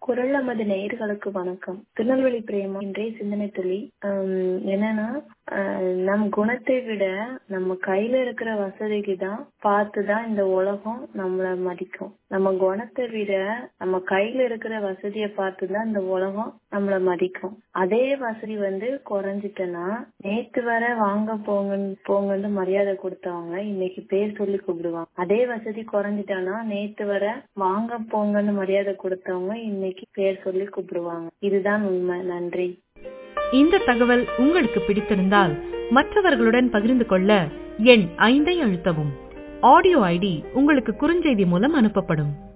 குரல் நமது நேயர்களுக்கு வணக்கம் திருநெல்வேலி பிரேமா இன்றைய சிந்தனை துளி ஆம், என்னன்னா ஆஹ், நம் குணத்தை விட நம்ம கையில இருக்கிற வசதிக்கு தான் பார்த்துதான் இந்த உலகம் நம்மள மதிக்கும் நம்ம குணத்தை விட நம்ம கையில இருக்கிற வசதியை பார்த்துதான் இந்த உலகம் நம்மள மதிக்கும் அதே வசதி வந்து குறைஞ்சிட்டனா நேத்து வர வாங்க போங்கன்னு போங்கன்னு மரியாதை கொடுத்தவங்க இன்னைக்கு பேர் சொல்லி கூப்பிடுவாங்க அதே வசதி குறைஞ்சிட்டானா நேத்து வர வாங்க போங்கன்னு மரியாதை கொடுத்தவங்க இன்னைக்கு பேர் சொல்லி கூப்பிடுவாங்க இதுதான் உண்மை நன்றி இந்த தகவல் உங்களுக்கு பிடித்திருந்தால் மற்றவர்களுடன் பகிர்ந்து கொள்ள எண் ஐந்தை அழுத்தவும் ஆடியோ ஐடி உங்களுக்கு குறுஞ்செய்தி மூலம் அனுப்பப்படும்